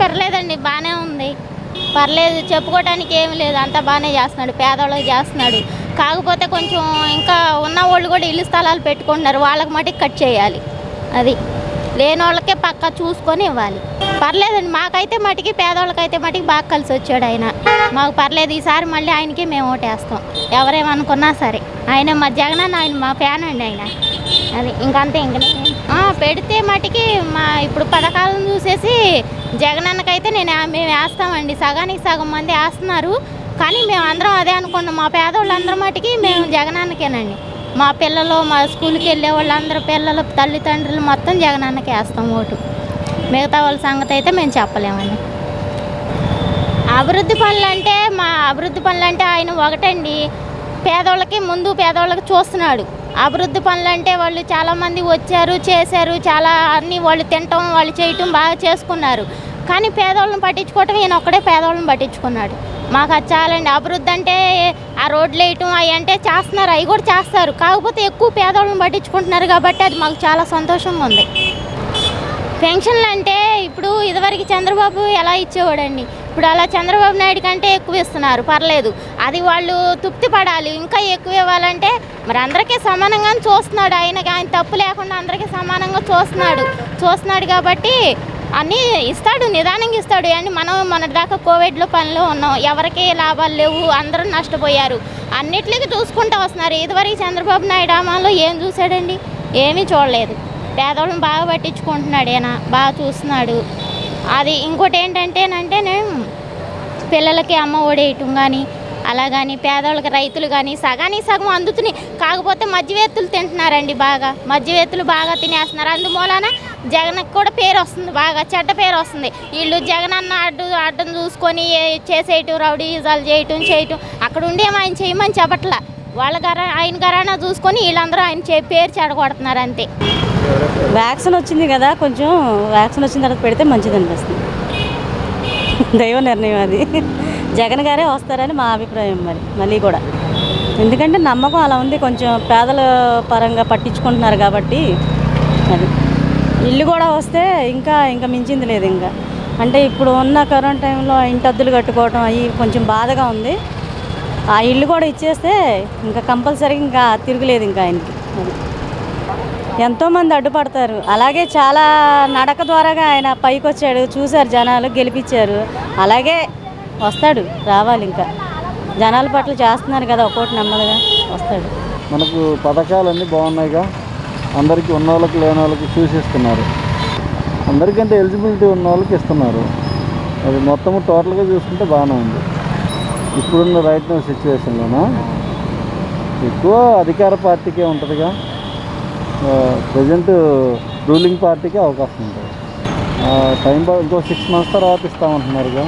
పర్లేదండి బాగానే ఉంది పర్లేదు చెప్పుకోవడానికి ఏమి లేదు అంతా బాగానే చేస్తున్నాడు పేదవాళ్ళకి చేస్తున్నాడు కాకపోతే కొంచెం ఇంకా ఉన్న వాళ్ళు కూడా ఇల్లు స్థలాలు పెట్టుకుంటున్నారు వాళ్ళకి మటుకు కట్ చేయాలి అది లేని వాళ్ళకే పక్క చూసుకొని ఇవ్వాలి పర్లేదండి మాకైతే మటుకి పేదవాళ్ళకైతే మటుకి బాగా కలిసి వచ్చాడు ఆయన మాకు పర్లేదు ఈసారి మళ్ళీ ఆయనకే మేము ఓటేస్తాం ఎవరేమనుకున్నా సరే ఆయన మా జగనన్న ఆయన మా ఫ్యాన్ అండి ఆయన అది ఇంకంతే ఇంక ఆ, పెడితే మటుకి మా ఇప్పుడు పథకాలను చూసేసి జగనన్నకైతే నేను ఆ- మేము వేస్తామండి సగానికి సగం మంది వేస్తున్నారు కానీ మేము అందరం అదే అనుకున్నాం మా పేదవాళ్ళందరం మటుకి మేము జగనన్నకేనండి మా పిల్లలు మా స్కూల్కి వెళ్ళే వాళ్ళందరూ పిల్లలు తల్లిదండ్రులు మొత్తం జగనన్నకే వేస్తాం ఓటు మిగతా వాళ్ళ సంగతి అయితే మేము చెప్పలేమండి అభివృద్ధి పనులు అంటే మా అభివృద్ధి పనులు అంటే ఆయన ఒకటండి పేదోళ్ళకి ముందు పేదోళ్ళకి చూస్తున్నాడు అభివృద్ధి పనులు అంటే వాళ్ళు చాలామంది వచ్చారు చేశారు చాలా అన్ని వాళ్ళు తినటం వాళ్ళు చేయటం బాగా చేసుకున్నారు కానీ పేదోళ్ళని పట్టించుకోవటం ఈయన ఒక్కడే పేదోళ్ళని పట్టించుకున్నాడు మాకు అది చాలండి అభివృద్ధి అంటే ఆ రోడ్లు వేయటం అవి అంటే చేస్తున్నారు అవి కూడా చేస్తారు కాకపోతే ఎక్కువ పేదోళ్ళని పట్టించుకుంటున్నారు కాబట్టి అది మాకు చాలా సంతోషంగా ఉంది పెన్షన్లు అంటే ఇప్పుడు ఇదివరకు చంద్రబాబు ఎలా ఇచ్చేవాడండి ఇప్పుడు అలా చంద్రబాబు నాయుడు కంటే ఎక్కువ ఇస్తున్నారు పర్లేదు అది వాళ్ళు తృప్తి పడాలి ఇంకా ఎక్కువ ఇవ్వాలంటే మరి అందరికీ సమానంగా చూస్తున్నాడు ఆయనకి ఆయన తప్పు లేకుండా అందరికీ సమానంగా చూస్తున్నాడు చూస్తున్నాడు కాబట్టి అన్నీ ఇస్తాడు నిదానంగా ఇస్తాడు అండి మనం మొన్నటిదాకా కోవిడ్లో పనిలో ఉన్నాం ఎవరికి లాభాలు లేవు అందరూ నష్టపోయారు అన్నిటికీ చూసుకుంటూ వస్తున్నారు ఇదివరకు చంద్రబాబు నాయుడు ఆమాలో ఏం చూశాడండి ఏమీ చూడలేదు పేదవాళ్ళని బాగా పట్టించుకుంటున్నాడు ఈయన బాగా చూస్తున్నాడు అది ఇంకోటి ఏంటంటేనంటే నేను పిల్లలకి అమ్మ ఒడేయటం కానీ అలా కానీ పేదవాళ్ళకి రైతులు కానీ సగానికి సగం అందుతున్నాయి కాకపోతే మధ్యవేత్తులు తింటున్నారండి బాగా మధ్యవేత్తులు బాగా తినేస్తున్నారు అందుమూలన జగన్కి కూడా పేరు వస్తుంది బాగా చెడ్డ పేరు వస్తుంది వీళ్ళు జగన్ అన్న అడ్డు అడ్డం చూసుకొని ఏ- చేసేయటం రౌడీజాలు చేయటం చేయటం అక్కడ ఉండేమో ఆయన చేయమని చెప్పట్లా వాళ్ళ గర ఆయన గరానా చూసుకొని వీళ్ళందరూ ఆయన చే పేరు చెడగొడుతున్నారు అంతే వ్యాక్సిన్ వచ్చింది కదా కొంచెం వ్యాక్సిన్ వచ్చిన తర్వాత పెడితే మంచిది అనిపిస్తుంది దైవ నిర్ణయం అది జగన్ గారే వస్తారని మా అభిప్రాయం మరి మళ్ళీ కూడా ఎందుకంటే నమ్మకం అలా ఉంది కొంచెం పేదల పరంగా పట్టించుకుంటున్నారు కాబట్టి అది ఇల్లు కూడా వస్తే ఇంకా ఇంకా మించింది లేదు ఇంకా అంటే ఇప్పుడు ఉన్న కరోనా టైంలో ఇంటద్దులు కట్టుకోవడం అవి కొంచెం బాధగా ఉంది ఆ ఇల్లు కూడా ఇచ్చేస్తే ఇంకా కంపల్సరీ ఇంకా తిరుగులేదు ఇంకా ఆయనకి అది ఎంతోమంది అడ్డుపడతారు అలాగే చాలా నడక ద్వారాగా ఆయన పైకి వచ్చాడు చూశారు జనాలు గెలిపించారు అలాగే వస్తాడు రావాలి ఇంకా జనాల పట్ల చేస్తున్నారు కదా ఒక్కోటి నెమ్మదిగా వస్తాడు మనకు పథకాలన్నీ బాగున్నాయిగా అందరికీ ఉన్న వాళ్ళకి లేని వాళ్ళకి చూసిస్తున్నారు అందరికంటే ఎలిజిబిలిటీ ఉన్న వాళ్ళకి ఇస్తున్నారు అది మొత్తము టోటల్గా చూసుకుంటే బాగానే ఉంది ఇప్పుడున్న రైట్ నో సిచ్యువేషన్లోనా ఎక్కువ అధికార పార్టీకే ఉంటుందిగా ప్రజెంట్ రూలింగ్ పార్టీకే అవకాశం ఉంటుంది ఆ, టైం బా ఇంకో సిక్స్ మంత్స్ తర్వాత ఇస్తామంటున్నారుగా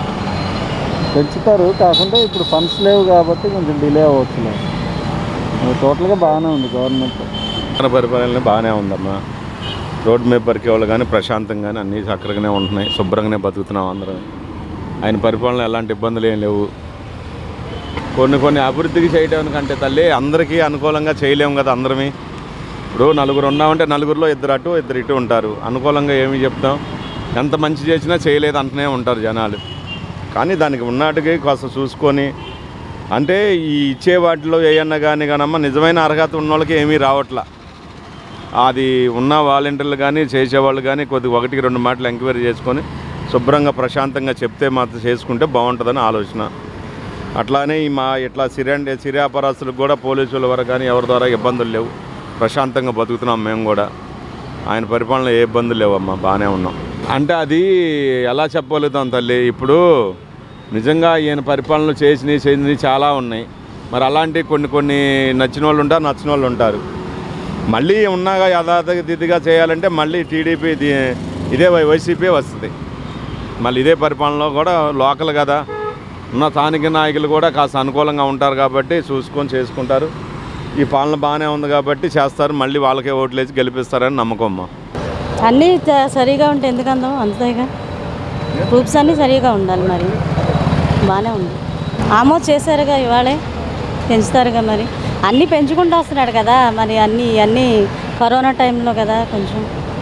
పెంచుతారు కాకుండా ఇప్పుడు ఫండ్స్ లేవు కాబట్టి కొంచెం డిలే అవ్వచ్చులే టోటల్గా బాగానే ఉంది గవర్నమెంట్ మన పరిపాలన బాగానే ఉందమ్మా రోడ్డు మీద పరికే వాళ్ళు కానీ ప్రశాంతం కానీ అన్నీ చక్కగానే ఉంటున్నాయి శుభ్రంగానే బతుకుతున్నాం అందరం ఆయన పరిపాలన ఎలాంటి ఇబ్బందులు ఏం లేవు కొన్ని కొన్ని అభివృద్ధికి చేయడానికంటే తల్లి అందరికీ అనుకూలంగా చేయలేము కదా అందరమే ఇప్పుడు నలుగురు ఉన్నామంటే నలుగురిలో ఇద్దరు అటు ఇద్దరు ఇటు ఉంటారు అనుకూలంగా ఏమి చెప్తాం ఎంత మంచి చేసినా చేయలేదు అంటనే ఉంటారు జనాలు కానీ దానికి ఉన్నట్టుగా కాస్త చూసుకొని అంటే ఈ ఇచ్చే వాటిలో ఏమన్నా కానీ కానమ్మా నిజమైన అర్హత ఉన్న వాళ్ళకి ఏమీ రావట్లా అది ఉన్న వాలంటీర్లు కానీ చేసేవాళ్ళు కానీ కొద్దిగా ఒకటికి రెండు మాటలు ఎంక్వైరీ చేసుకొని శుభ్రంగా ప్రశాంతంగా చెప్తే మాత్రం చేసుకుంటే బాగుంటుందని ఆలోచన అట్లానే ఈ మా ఇట్లా సిరండి సిరియాపరాస్తులకు కూడా పోలీసుల వరకు కానీ ఎవరి ద్వారా ఇబ్బందులు లేవు ప్రశాంతంగా బతుకుతున్నాం మేము కూడా ఆయన పరిపాలన ఏ ఇబ్బందులు లేవమ్మా బాగానే ఉన్నాం అంటే అది ఎలా చెప్పగలుగుతాం తల్లి ఇప్పుడు నిజంగా ఈయన పరిపాలన చేసినవి చేసినవి చాలా ఉన్నాయి మరి అలాంటి కొన్ని కొన్ని నచ్చిన వాళ్ళు ఉంటారు నచ్చిన వాళ్ళు ఉంటారు మళ్ళీ ఉన్నాగా యథాతథిగా చేయాలంటే మళ్ళీ టీడీపీ ఇది- ఇదే వై- వైసీపీ వస్తుంది మళ్ళీ ఇదే పరిపాలనలో కూడా లోకల్ కదా ఉన్న స్థానిక నాయకులు కూడా కాస్త అనుకూలంగా ఉంటారు కాబట్టి చూసుకొని చేసుకుంటారు ఈ పాలన బాగానే ఉంది కాబట్టి చేస్తారు మళ్ళీ వాళ్ళకే ఓట్లేసి గెలిపిస్తారని నమ్మకం అమ్మా అన్నీ త- సరిగా ఉంటే ఎందుకందాం అంతేగా ప్రూఫ్స్ అన్నీ సరిగా ఉండాలి మరి బాగానే ఉంది ఆమోద్ చేశారుగా ఇవాళే పెంచుతారుగా మరి అన్నీ పెంచుకుంటూ వస్తున్నాడు కదా మరి అన్నీ అన్నీ కరోనా టైంలో కదా కొంచెం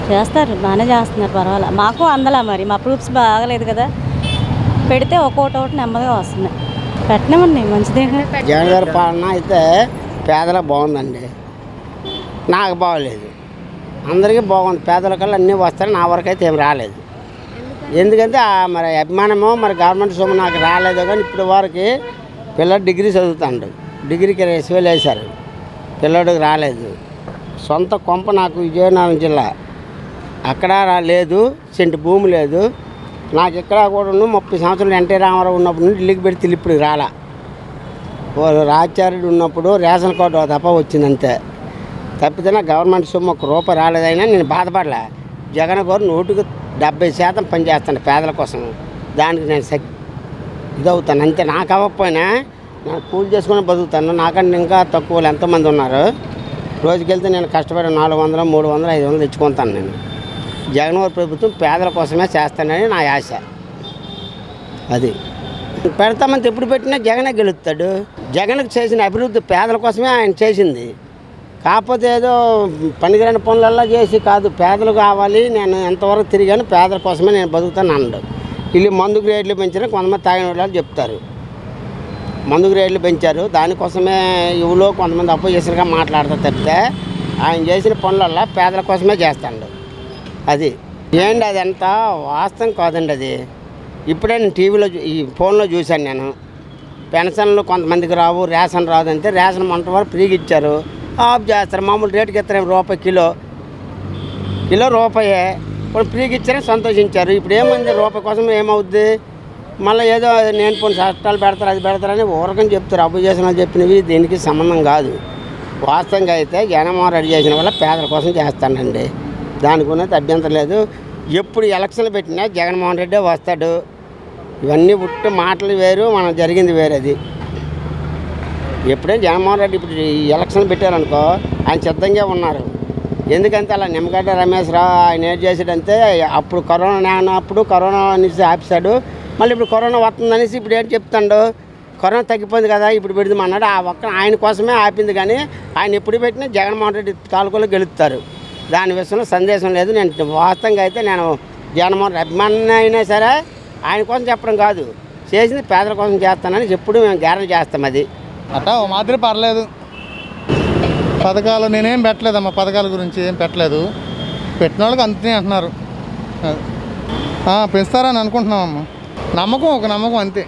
చేస్తారు బాగానే చేస్తున్నారు పర్వాలేదు మాకు అందలా మరి మా ప్రూఫ్స్ బాగలేదు కదా పెడితే ఒక్కొక్కటి ఒకటి నెమ్మదిగా వస్తున్నాయి పెట్టినామండి మంచిదే జగన్ గారి పాలన అయితే పేదలకు బాగుందండి నాకు బాగలేదు అందరికీ బాగుంది పేదల కల్లా అన్నీ వస్తాయి నా వరకు అయితే ఏం రాలేదు ఎందుకంటే ఆ మరి అభిమానమో మరి గవర్నమెంట్ సొమ్ము నాకు రాలేదు కానీ ఇప్పుడు వరకు పిల్లడు డిగ్రీ చదువుతాడు డిగ్రీకి ఇరవై వేలు వేశారు పిల్లడికి రాలేదు సొంత కొంప నాకు విజయనగరం జిల్లా అక్కడ రా- లేదు సెంటు భూమి లేదు నాకు ఇక్కడ కూడా ముప్పై సంవత్సరాలు ఎన్టీ రామారావు ఉన్నప్పుడు నుండి ఢిల్లీకి పెడితే ఇప్పుడు రాలా వాళ్ళు రాచార్యుడు ఉన్నప్పుడు రేషన్ కార్డు తప్ప వచ్చింది అంతే తప్పితే నా గవర్నమెంట్ సొమ్ము ఒక రూపాయి రాలేదైనా నేను బాధపడలే జగన్ గారు నూటికి డెబ్బై శాతం పనిచేస్తాను పేదల కోసం దానికి నేను సక్ ఇదవుతాను అంతే నాకు అవ్వకపోయినా నేను కూలి చేసుకుని బతుకుతాను నాకంటే ఇంకా తక్కువ వాళ్ళు ఎంతోమంది ఉన్నారు రోజుకి వెళ్తే నేను కష్టపడి నాలుగు వందలు మూడు వందలు ఐదు వందలు తెచ్చుకుంటాను నేను జగన్ గారి ప్రభుత్వం పేదల కోసమే చేస్తానని నా ఆశ అది పెడతామంటే ఎప్పుడు పెట్టినా జగనే గెలుస్తాడు జగన్కి చేసిన అభివృద్ధి పేదల కోసమే ఆయన చేసింది కాకపోతే ఏదో పనికిరాని పనులల్లా చేసి కాదు పేదలు కావాలి నేను ఎంతవరకు తిరిగాను పేదల కోసమే నేను బతుకుతాను అన్నాడు వీళ్ళు మందుకు రేట్లు పెంచిన కొంతమంది తాగిన వాళ్ళు చెప్తారు మందుకు రేట్లు పెంచారు దానికోసమే ఇవులో కొంతమంది అపోజిషన్గా మాట్లాడతారు తప్పితే ఆయన చేసిన పనులల్లా పేదల కోసమే చేస్తాడు అది ఏంటి అది అంత వాస్తవం కాదండి అది ఇప్పుడే నేను టీవీలో చూ- ఈ ఫోన్లో చూశాను నేను పెన్షన్లు కొంతమందికి రావు రేషన్ రాదు అంటే రేషన్ మంట వరకు ఫ్రీగా ఇచ్చారు ఆఫ్ చేస్తారు మామూలు రేటుకి ఇస్తారు రూపాయి కిలో కిలో రూపాయే ఇప్పుడు ఫ్రీగా ఇచ్చారని సంతోషించారు ఇప్పుడు ఏమైంది రూపాయి కోసం ఏమవుద్ది మళ్ళీ ఏదో నేను కొన్ని చట్టాలు పెడతారు అది పెడతారని ఊరకని చెప్తారు అప్పు చేసిన వాళ్ళు చెప్పినవి దీనికి సంబంధం కాదు వాస్తవంగా అయితే జగన్మోహన్ రెడ్డి చేసిన వల్ల పేదల కోసం చేస్తానండి దానికి ఉన్నది అభ్యంతరం లేదు ఎప్పుడు ఎలక్షన్లు పెట్టినా జగన్మోహన్ రెడ్డి వస్తాడు ఇవన్నీ పుట్టి మాటలు వేరు మనం జరిగింది వేరేది ఎప్పుడైనా జగన్మోహన్ రెడ్డి ఇప్పుడు ఈ ఎలక్షన్ పెట్టారనుకో ఆయన సిద్ధంగా ఉన్నారు ఎందుకంటే అలా నిమ్మగడ్డ రమేష్ రావు ఆయన ఏం చేశాడంటే అప్పుడు కరోనా నేనప్పుడు కరోనా అనేసి ఆపేశాడు మళ్ళీ ఇప్పుడు కరోనా వస్తుందనేసి ఇప్పుడు ఏంటి చెప్తాడు కరోనా తగ్గిపోయింది కదా ఇప్పుడు పెడదామన్నాడు ఆ ఒక్క ఆయన కోసమే ఆపింది కానీ ఆయన ఎప్పుడు పెట్టినా జగన్మోహన్ రెడ్డి తాలూకాలో గెలుస్తారు దాని విషయంలో సందేశం లేదు నేను వాస్తవంగా అయితే నేను జగన్మోహన్ రెడ్డి అభిమాని అయినా సరే ఆయన కోసం చెప్పడం కాదు చేసింది పేదల కోసం చేస్తానని ఎప్పుడు మేము గ్యారెంటీ చేస్తాం అది అట్టా ఓ మాదిరి పర్లేదు పథకాలు నేనేం పెట్టలేదమ్మా పథకాల గురించి ఏం పెట్టలేదు పెట్టిన వాళ్ళకి అంతే అంటున్నారు అది. ఆ, పెంచుతారని అనుకుంటున్నామమ్మా నమ్మకం ఒక నమ్మకం అంతే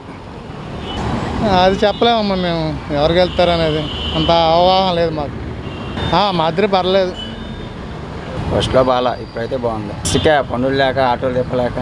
అది చెప్పలేమమ్మా మేము ఎవరికి వెళ్తారు అనేది అంత అవగాహన లేదు మాకు ఆ, మాదిరి పర్లేదు ఫస్ట్లో బాగా ఇప్పుడైతే బాగుంది ఇసుకే పనులు లేక ఆటోలు తిప్పలేక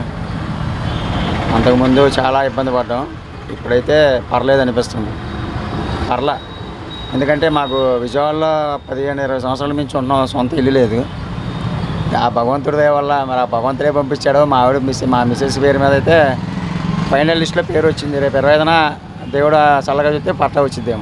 అంతకుముందు చాలా ఇబ్బంది పడ్డాం ఇప్పుడైతే పర్లేదు అనిపిస్తుంది పర్లా ఎందుకంటే మాకు విజయవాడలో పదిహేను ఇరవై సంవత్సరాల నుంచి ఉన్నాం సొంత ఇల్లు లేదు ఆ భగవంతుడి దయ వల్ల మరి ఆ భగవంతుడే పంపించాడో మా ఆవిడ మిస్ మా మిస్సెస్ పేరు మీద అయితే ఫైనల్ లిస్ట్లో పేరు వచ్చింది రేపు ఇరవై ఐదున దేవుడు చల్లగా చూస్తే పట్టా వచ్చిందేమో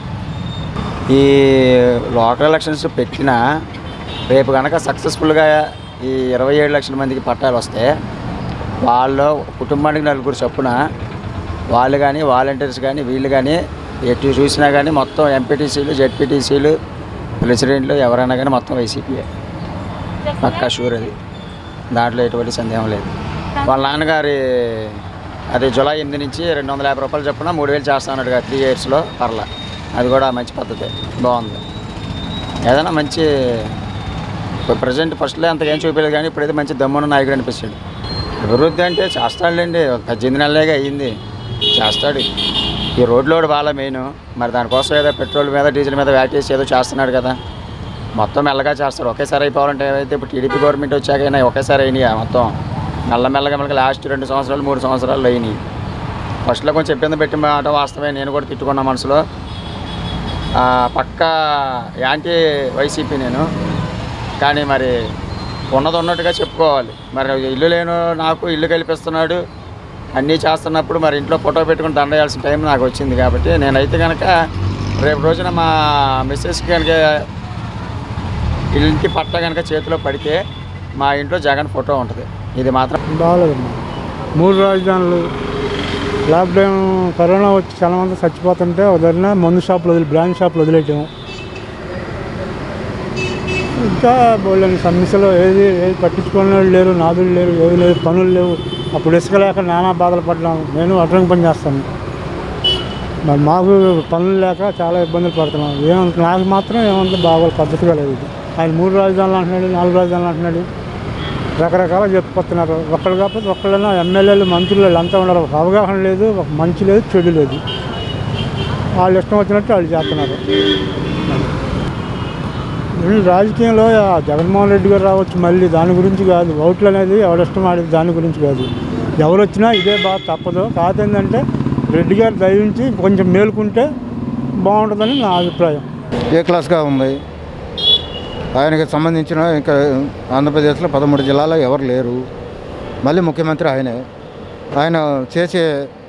ఈ లోకల్ ఎలక్షన్స్ పెట్టినా రేపు కనుక సక్సెస్ఫుల్గా ఈ ఇరవై ఏడు లక్షల మందికి పట్టాలు వస్తే వాళ్ళు కుటుంబానికి నలుగురు చొప్పున వాళ్ళు కానీ వాలంటీర్స్ కానీ వీళ్ళు కానీ ఎటు చూసినా కానీ మొత్తం ఎంపీటీసీలు జెడ్పీటీసీలు ప్రెసిడెంట్లు ఎవరైనా కానీ మొత్తం వైసీపీయే పక్కా షూర్ అది దాంట్లో ఎటువంటి సందేహం లేదు వాళ్ళ నాన్నగారి అది జూలై ఎనిమిది నుంచి రెండు వందల యాభై రూపాయలు చొప్పున మూడు వేలు చేస్తా అన్నాడుగా త్రీ ఇయర్స్లో పర్లా అది కూడా మంచి పద్ధతి బాగుంది ఏదైనా మంచి ప్రజెంట్ ఫస్ట్లో అంతకేం చూపించలేదు కానీ ఇప్పుడైతే మంచి దమ్మున్న నాయకుడు అనిపిస్తాడు అభివృద్ధి అంటే చేస్తాడులేండి ఒక పద్దెనిమిది నెలలేగా అయ్యింది చేస్తాడు ఈ రోడ్లు కూడా బాగా మెయిన్ మరి దానికోసం ఏదో పెట్రోల్ మీద డీజిల్ మీద వ్యాట్ చేసి ఏదో చేస్తున్నాడు కదా మొత్తం మెల్లగా చేస్తారు ఒకేసారి అయిపోవాలంటే ఏదైతే ఇప్పుడు టీడీపీ గవర్నమెంట్ వచ్చాకైనా ఒకేసారి అయినాయి మొత్తం మెల్లమెల్లగా మెల్లగా లాస్ట్ రెండు సంవత్సరాలు మూడు సంవత్సరాలు అయినాయి ఫస్ట్లో కొంచెం ఇబ్బంది పెట్టి మాట వాస్తవమే నేను కూడా తిట్టుకున్నా మనసులో ఆ, పక్కా యాంటీ వైసీపీ నేను కానీ మరి ఉన్నది ఉన్నట్టుగా చెప్పుకోవాలి మరి ఇల్లు లేను నాకు ఇల్లు కల్పిస్తున్నాడు అన్నీ చేస్తున్నప్పుడు మరి ఇంట్లో ఫోటో పెట్టుకుని దండేయాల్సిన టైం నాకు వచ్చింది కాబట్టి నేనైతే కనుక రేపు రోజున మా మిస్సెస్కి కనుక ఇంటి పట్ట కనుక చేతిలో పడితే మా ఇంట్లో జగన్ ఫోటో ఉంటుంది ఇది మాత్రం బాగలేదమ్మా మూడు రాజధానులు లాక్డౌన్ కరోనా వచ్చి చాలా మంది చచ్చిపోతుంటే వదిలిన మందు షాపులు వదిలి బ్రాండ్ షాపులు వదిలేయటం ఇంకా బోళ్ళని సమస్యలు ఏది ఏది పట్టించుకునే వాళ్ళు లేరు నాదులు లేరు ఏది లేదు పనులు లేవు అప్పుడు ఇసుక లేక నానా బాధలు పడ్డాము నేను అటంకి పని చేస్తాను మరి మాకు పనులు లేక చాలా ఇబ్బందులు పడుతున్నాం ఏమంత నాకు మాత్రం ఏమంత బాగా పద్ధతిగా లేదు ఇది. ఆయన మూడు రాజధానులు అంటున్నాడు నాలుగు రాజధానులు అంటున్నాడు రకరకాల చెప్పుకొస్తున్నారు ఒక్కళ్ళు కాకపోతే ఒక్కళ్ళైనా ఎమ్మెల్యేలు మంత్రులు వీళ్ళు అంతా ఉన్నారు ఒక అవగాహన లేదు ఒక మంచి లేదు చెడు లేదు వాళ్ళు ఇష్టం వచ్చినట్టు వాళ్ళు చేస్తున్నారు వీళ్ళు రాజకీయంలో ఆ జగన్మోహన్ రెడ్డి గారు రావచ్చు మళ్ళీ దాని గురించి కాదు ఓట్లు అనేది ఎవరిష్టం ఆడేది దాని గురించి కాదు ఎవరు వచ్చినా ఇదే బాధ తప్పదు కాదు ఏంటంటే రెడ్డి గారు దయించి కొంచెం మేలుకుంటే బాగుంటుందని నా అభిప్రాయం ఏ క్లాస్గా ఉంది ఆయనకి సంబంధించిన ఇంకా ఆంధ్రప్రదేశ్లో పదమూడు జిల్లాలో ఎవరు లేరు మళ్ళీ ముఖ్యమంత్రి ఆయనే ఆయన చేసే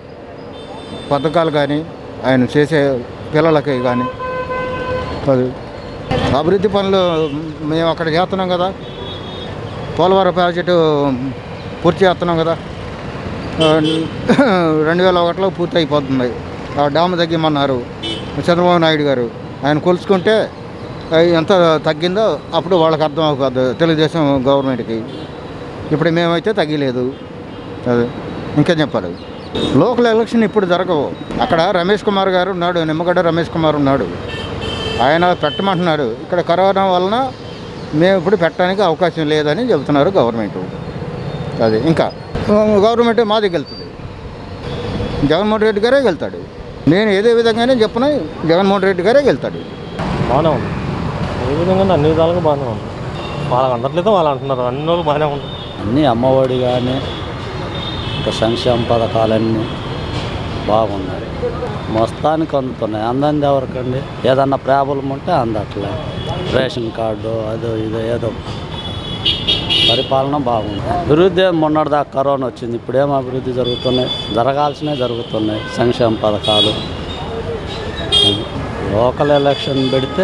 పథకాలు కానీ ఆయన చేసే పిల్లలకి కానీ అది అభివృద్ధి పనులు మేము అక్కడ చేస్తున్నాం కదా పోలవరం ప్రాజెక్టు పూర్తి చేస్తున్నాం కదా ఆ, రెండు వేల ఒకటిలో పూర్తి అయిపోతుంది ఆ డ్యామ్ తగ్గిమన్నారు చంద్రబాబు నాయుడు గారు ఆయన కొలుచుకుంటే అవి ఎంత తగ్గిందో అప్పుడు వాళ్ళకి అర్థం అవుతుంది తెలుగుదేశం గవర్నమెంట్కి ఇప్పుడు మేమైతే తగ్గలేదు అది ఇంకేం చెప్పాలి లోకల్ ఎలక్షన్ ఇప్పుడు జరగవు అక్కడ రమేష్ కుమార్ గారు ఉన్నాడు నిమ్మగడ్డ రమేష్ కుమార్ ఉన్నాడు ఆయన పెట్టమంటున్నాడు ఇక్కడ కరోనా వలన మేము ఇప్పుడు పెట్టడానికి అవకాశం లేదని చెబుతున్నారు గవర్నమెంట్ అది ఇంకా గవర్నమెంట్ మా దగ్గర వెళ్తుంది జగన్మోహన్ రెడ్డి గారే వెళ్తాడు నేను ఏదే విధంగానే చెప్పిన జగన్మోహన్ రెడ్డి గారే వెళ్తాడు బాగానే ఉంది ఏ విధంగా అన్ని విధాలుగా బాగానే ఉంది వాళ్ళకి అందట్లేదు వాళ్ళు అంటున్నారు అన్ని రోజులు బాగానే ఉంది అన్నీ అమ్మఒడి కానీ ఇంకా సంక్షేమ పథకాలన్నీ బాగున్నాయి మొత్తానికి అందుతున్నాయి అందంది ఎవరికండి ఏదన్నా ప్రాబ్లం ఉంటే అందట్లే రేషన్ కార్డు అదో ఇదో ఏదో పరిపాలన బాగుంది అభివృద్ధి ఏం మొన్నటిదాకా కరోనా వచ్చింది ఇప్పుడేం అభివృద్ధి జరుగుతున్నాయి జరగాల్సినవి జరుగుతున్నాయి సంక్షేమ పథకాలు ఇది. లోకల్ ఎలక్షన్ పెడితే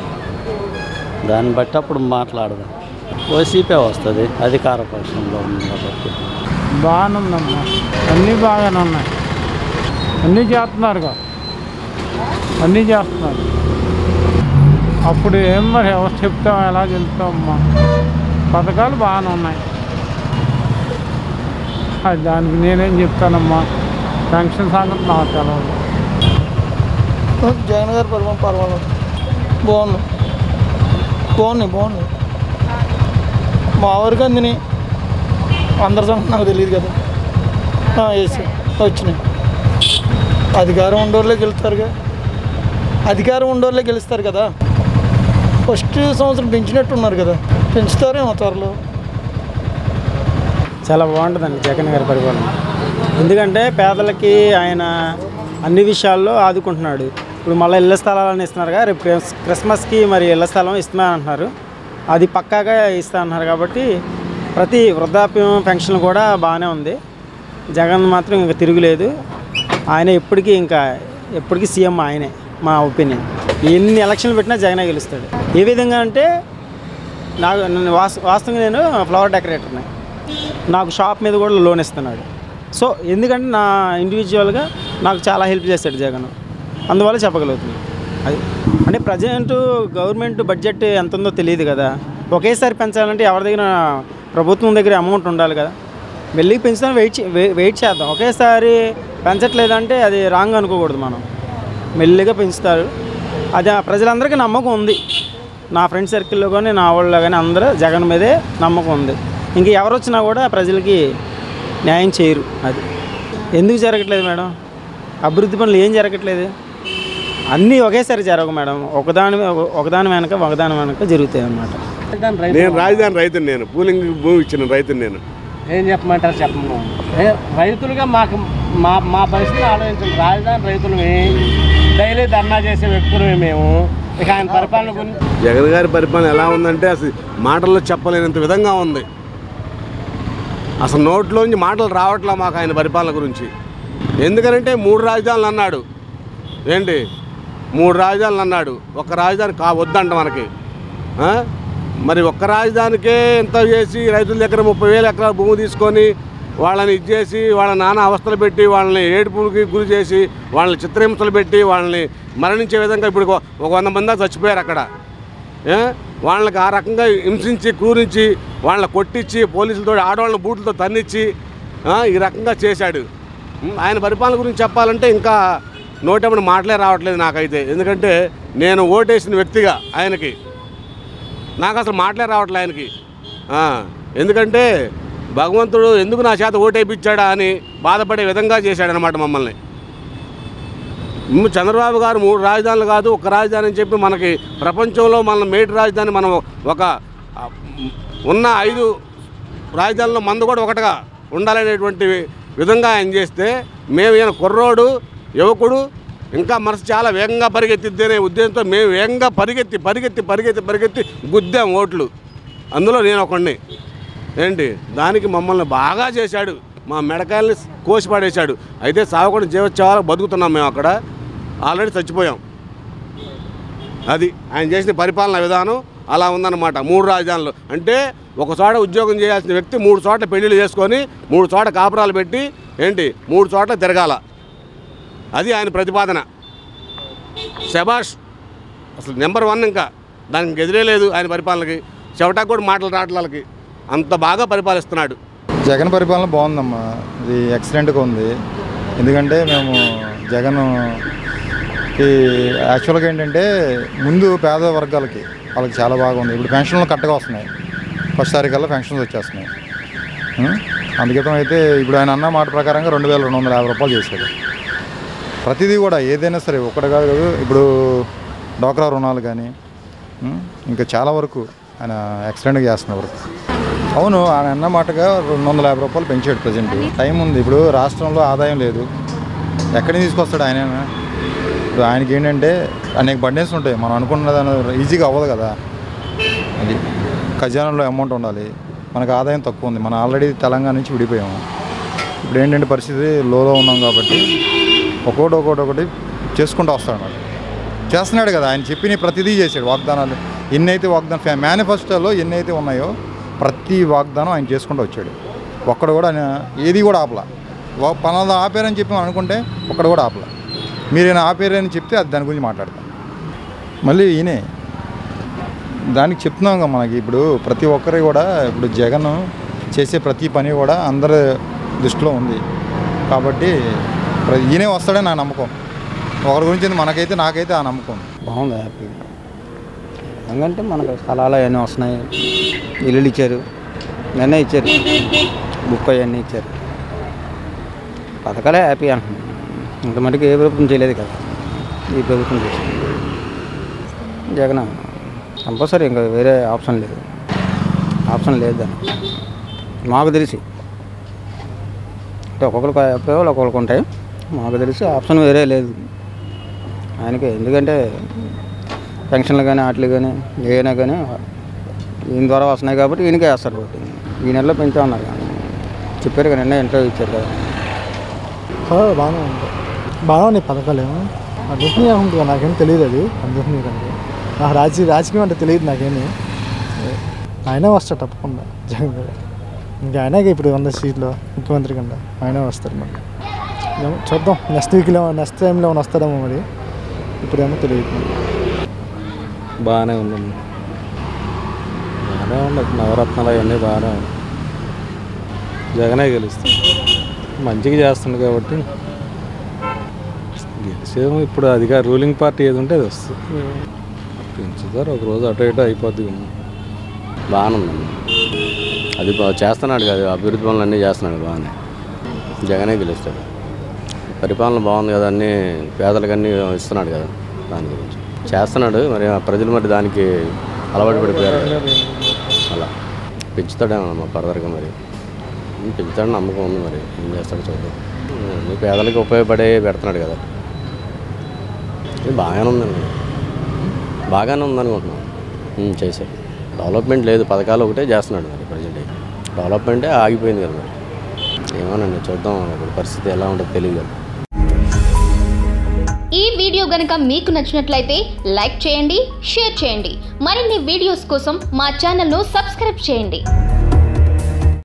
దాన్ని బట్టి అప్పుడు మాట్లాడదాం వైసీపీ వస్తుంది అధికార పక్షంలో ఉంది కాబట్టి బాగానే ఉందమ్మా అన్నీ బాగానే ఉన్నాయి అన్నీ చేస్తున్నారుగా అన్నీ చేస్తున్నారు అప్పుడు ఏం మరి ఎవరు చెప్తాం ఎలా చెప్తామమ్మా పథకాలు బాగానే ఉన్నాయి అది దానికి నేనేం చెప్తానమ్మా పెన్షన్ సంగతి నాకు తెలవదు జగన్ గారి పరిపాలన పర్వాలేదు బాగుంది బాగున్నాయి బాగున్నాయి మా ఊరికి అందినాయి అందరి సంగతి నాకు తెలియదు కదా వేసి వచ్చినాయి అధికారం ఉండోళ్ళే గెలుస్తారుగా అధికారం ఉండోళ్ళే గెలుస్తారు కదా ఫస్ట్ సంవత్సరం పెంచినట్టున్నారు కదా పెంచుతారేమో త్వరలో చాలా బాగుంటుందండి జగన్ గారి పరిపాలన ఎందుకంటే పేదలకి ఆయన అన్ని విషయాల్లో ఆదుకుంటున్నాడు ఇప్పుడు మళ్ళీ ఇళ్ల స్థలాలను ఇస్తున్నారుగా రేపు క్రిస్- క్రిస్మస్కి మరి ఇళ్ల స్థలం ఇస్తున్నా అంటున్నారు అది పక్కాగా ఇస్తా అంటున్నారు కాబట్టి ప్రతి వృద్ధాప్యం పెన్షన్ కూడా బాగానే ఉంది జగన్ మాత్రం ఇంకా తిరుగులేదు ఆయన ఎప్పటికీ ఇంకా ఎప్పటికీ సీఎం ఆయనే మా ఒపీనియన్ ఎన్ని ఎలక్షన్లు పెట్టినా జగనే గెలుస్తాడు ఏ విధంగా అంటే నాకు నన్ను వాస్ వాస్తవంగా నేను ఫ్లవర్ డెకరేటర్ని నాకు షాప్ మీద కూడా లోన్ ఇస్తున్నాడు సో ఎందుకంటే నా ఇండివిజువల్గా నాకు చాలా హెల్ప్ చేశాడు జగన్ అందువల్ల చెప్పగలుగుతున్నాను అది అంటే ప్రజెంట్ గవర్నమెంట్ బడ్జెట్ ఎంత ఉందో తెలియదు కదా ఒకేసారి పెంచాలంటే ఎవరి దగ్గర ప్రభుత్వం దగ్గర అమౌంట్ ఉండాలి కదా మెల్లికి పెంచుతాం వెయిట్ చే- వెయి- వెయిట్ చేద్దాం ఒకేసారి పెంచట్లేదంటే అది రాంగ్ అనుకోకూడదు మనం మెల్లిగా పెంచుతారు అది ఆ ప్రజలందరికీ నమ్మకం ఉంది నా ఫ్రెండ్ సర్కిల్లో కానీ నా వాళ్ళలో కానీ అందరూ జగన్ మీదే నమ్మకం ఉంది ఇంక ఎవరు వచ్చినా కూడా ప్రజలకి న్యాయం చేయరు అది ఎందుకు జరగట్లేదు మేడం అభివృద్ధి పనులు ఏం జరగట్లేదు అన్నీ ఒకేసారి జరగవు మేడం ఒకదాని ఒకదాని వెనక ఒకదాని వెనక జరుగుతాయి అన్నమాట నేను రాజధాని రైతుని నేను పూలింగ్ భూమి ఇచ్చిన రైతుని నేను ఏం చెప్పమంటారు చెప్పము ఏ, రైతులుగా మాకు మా మా పరిస్థితి ఆలోచించండి రాజధాని రైతులమే డైలీ ధర్నా చేసే వ్యక్తులమే మేము ఇక ఆయన పరిపాలన గురించి జగన్ గారి పరిపాలన ఎలా ఉందంటే అసలు మాటల్లో చెప్పలేనంత విధంగా ఉంది అసలు నోట్లోంచి మాటలు రావట్లే మాకు ఆయన పరిపాలన గురించి ఎందుకనంటే మూడు రాజధానులు అన్నాడు ఏంటి మూడు రాజధానులు అన్నాడు ఒక రాజధాని కా వద్దంట మనకి ఆ? మరి ఒక్క రాజధానికే ఎంత చేసి రైతుల దగ్గర ముప్పై వేల ఎకరాల భూమి తీసుకొని వాళ్ళని ఇచ్చేసి వాళ్ళ నాన్న అవస్థలు పెట్టి వాళ్ళని ఏడుపుకి గురి చేసి వాళ్ళని చిత్రహింసలు పెట్టి వాళ్ళని మరణించే విధంగా ఇప్పుడు ఒక- ఒక వంద మంది దాకా చచ్చిపోయారు అక్కడ ఏ? వాళ్ళకి ఆ రకంగా హింసించి క్రూరించి వాళ్ళని కొట్టించి పోలీసులతో ఆడవాళ్ళని బూట్లతో తన్నిచ్చి ఆ, ఈ రకంగా చేశాడు ఉం, ఆయన పరిపాలన గురించి చెప్పాలంటే ఇంకా నోటెమ్మడి మాటలే రావట్లేదు నాకైతే ఎందుకంటే నేను ఓటేసిన వ్యక్తిగా ఆయనకి నాకు అసలు మాటలే రావట్లే ఆయనకి ఆ, ఎందుకంటే భగవంతుడు ఎందుకు నా చేత ఓటేపించాడా అని బాధపడే విధంగా చేశాడనమాట మమ్మల్ని మ్, చంద్రబాబు గారు మూడు రాజధానులు కాదు ఒక రాజధాని అని చెప్పి మనకి ప్రపంచంలో మన మేటి రాజధాని మనం ఒక ఆ, ఉన్న ఐదు రాజధానుల్లో మందు కూడా ఒకటిగా ఉండాలనేటువంటి విధంగా ఆయన చేస్తే మేము ఈయన కుర్రోడు యువకుడు ఇంకా మనసు చాలా వేగంగా పరిగెత్తిద్దనే ఉద్దేశంతో మేము వేగంగా పరిగెత్తి పరిగెత్తి పరిగెత్తి పరిగెత్తి గుద్దాం ఓట్లు అందులో నేను ఒకడిని ఏంటి దానికి మమ్మల్ని బాగా చేశాడు మా మెడకాయల్ని కోసి పడేశాడు అయితే సావకుండా జీవోత్సవాలకు బతుకుతున్నాం మేము అక్కడ ఆల్రెడీ చచ్చిపోయాం అది ఆయన చేసిన పరిపాలన విధానం అలా ఉందన్నమాట మూడు రాజధానులు అంటే ఒక చోట ఉద్యోగం చేయాల్సిన వ్యక్తి మూడు చోట్ల పెళ్లిళ్ళు చేసుకొని మూడు చోట కాపురాలు పెట్టి ఏంటి మూడు చోట్ల తిరగాల అది ఆయన ప్రతిపాదన శబాష్ అసలు నెంబర్ వన్ ఇంకా దానికి ఎదిరే లేదు ఆయన పరిపాలనకి చెవటాకు కూడా మాటలు రావట్లకి అంత బాగా పరిపాలిస్తున్నాడు జగన్ పరిపాలన బాగుందమ్మా ఇది ఎక్సలెంట్గా ఉంది ఎందుకంటే మేము జగన్ ఈ యాక్చువల్గా ఏంటంటే ముందు పేద వర్గాలకి వాళ్ళకి చాలా బాగుంది ఇప్పుడు పెన్షన్లు కరెక్ట్గా వస్తున్నాయి ఫస్ట్ తారీఖల్లా పెన్షన్స్ వచ్చేస్తున్నాయి ఉం? అందుకితం అయితే ఇప్పుడు ఆయన అన్న మాట ప్రకారంగా రెండు వేల రెండు వందల యాభై రూపాయలు చేశాడు ప్రతిదీ కూడా ఏదైనా సరే ఒకటి కాదు కాదు ఇప్పుడు డోక్రా రుణాలు కానీ ఉం? ఇంకా చాలా వరకు ఆయన ఎక్సలెంట్గా చేస్తున్న వరకు అవును ఆయన అన్న మాటగా రెండు వందల యాభై రూపాయలు పెంచాడు ప్రజెంట్ టైం ఉంది ఇప్పుడు రాష్ట్రంలో ఆదాయం లేదు ఎక్కడి నుంచి తీసుకొస్తాడు ఆయన ఇప్పుడు ఆయనకి ఏంటంటే అనేక బడ్డెన్స్ ఉంటాయి మనం అనుకున్న దాని ఈజీగా అవ్వదు కదా అది ఖజానాలో అమౌంట్ ఉండాలి మనకు ఆదాయం తక్కువ ఉంది మనం ఆల్రెడీ తెలంగాణ నుంచి విడిపోయాము ఇప్పుడు ఏంటంటే పరిస్థితి లోలో ఉన్నాం కాబట్టి ఒక్కొక్కటి ఒక్కొక్కటి ఒకటి చేసుకుంటూ వస్తాడు అన్నమాట చేస్తున్నాడు కదా ఆయన చెప్పిన ప్రతిదీ చేశాడు వాగ్దానాలు ఎన్నైతే వాగ్దానం మేనిఫెస్టోలో ఎన్నైతే ఉన్నాయో ప్రతి వాగ్దానం ఆయన చేసుకుంటూ వచ్చాడు ఒక్కడు కూడా ఆయన ఏది కూడా ఆపలా వా- పలానా ఆపారని చెప్పి మనం అనుకుంటే ఒక్కడు కూడా ఆపలా మీరైనా ఆపారని చెప్తే అది దాని గురించి మాట్లాడతాం మళ్ళీ ఈయనే దానికి చెప్తున్నాం కదా మనకి ఇప్పుడు ప్రతి ఒక్కరి కూడా ఇప్పుడు జగన్ చేసే ప్రతి పని కూడా అందరి దృష్టిలో ఉంది కాబట్టి ప్ర- ఈయనే వస్తాడని నా నమ్మకం ఒకరి గురించి మనకైతే నాకైతే ఆ నమ్మకం బాగుంది హ్యాపీ ఎందుకంటే మనకు స్థలాలు అవన్నీ వస్తున్నాయి ఇల్లులు ఇచ్చారు నిన్నే ఇచ్చారు బుక్ అవన్నీ ఇచ్చారు పథకాలే హ్యాపీ అంటున్నాను ఇంత మటుకు ఏ ప్రభుత్వం చేయలేదు కదా ఈ ప్రభుత్వం చేసింది జగన్ కంపల్సరీ ఇంకా వేరే ఆప్షన్ లేదు ఆప్షన్ లేదు దానికి మాకు తెలిసి అంటే ఒక్కొక్కరికి అభిప్రాయాలు ఒక్కొక్కరికి ఉంటాయి మాకు తెలిసి ఆప్షన్ వేరే లేదు ఆయనకి ఎందుకంటే పెన్షన్లు కానీ వాటిలు కానీ ఏమైనా కానీ ఈయన ద్వారా వస్తున్నాయి కాబట్టి ఈయనకే వేస్తారు ఓటు ఈ నెలలో పెంచా ఉన్నారు కానీ చెప్పారు కదా నిన్న ఇంటర్వ్యూ ఇచ్చారు కదా బాగానే ఉంది బాగానే ఉన్నాయి పథకాలు ఏమో అడ్మిషన్ ఉంటుంది నాకేం తెలియదు అది అడ్మిషన్ కంటే నాకు రాజకీయ రాజకీయం అంటే తెలియదు నాకేమి ఆయనే వస్తాడు తప్పకుండా జగన్ గారు ఇంకా ఆయనకి ఇప్పుడు వంద సీట్లు ముఖ్యమంత్రి కింద ఆయనే వస్తారు మరి ఏమో చూద్దాం నెక్స్ట్ వీక్లో నెక్స్ట్ టైంలో ఏమైనా వస్తాడేమో మరి ఇప్పుడేమో తెలియదు మరి. బాగానే ఉందండి బాగానే ఉండదు నవరత్నాలు అవన్నీ బాగానే ఉన్నాయి జగనే గెలుస్తుంది మంచిగా చేస్తుంది కాబట్టి గెలిచేమో ఇప్పుడు అధికార రూలింగ్ పార్టీ ఏది ఉంటే అది వస్తుంది పెంచుతారు ఒక రోజు అటు ఇటు అయిపోద్ది బాగానే ఉందండి అది బా- చేస్తున్నాడు కదా అభివృద్ధి పనులు అన్నీ చేస్తున్నాడు బాగానే జగనే గెలుస్తాడు పరిపాలన బాగుంది కదా అన్నీ పేదలకు అన్నీ ఇస్తున్నాడు కదా దాని గురించి చేస్తున్నాడు మరి ఆ ప్రజలు మరి దానికి అలవాటు పడిపోయారు అలా పెంచుతాడేమో మా ఫర్దర్గా మరి పెంచుతాడని నమ్మకం ఉంది మరి ఏం చేస్తాడో చూద్దాం అన్ని పేదలకు ఉపయోగపడే పెడుతున్నాడు కదా ఇది బాగానే ఉందండి బాగానే ఉందనుకుంటున్నాను ఉమ్, చేశాడు డెవలప్మెంట్ లేదు పథకాలు ఒకటే చేస్తున్నాడు మరి ప్రజెంట్ డెవలప్మెంటే ఆగిపోయింది కదా మరి ఏమోనండి చూద్దాం ఇప్పుడు పరిస్థితి ఎలా ఉంటుందో తెలియదు కదా ఈ వీడియో గనుక మీకు నచ్చినట్లయితే లైక్ చేయండి షేర్ చేయండి మరిన్ని వీడియోస్ కోసం మా ఛానల్ను సబ్స్క్రైబ్ చేయండి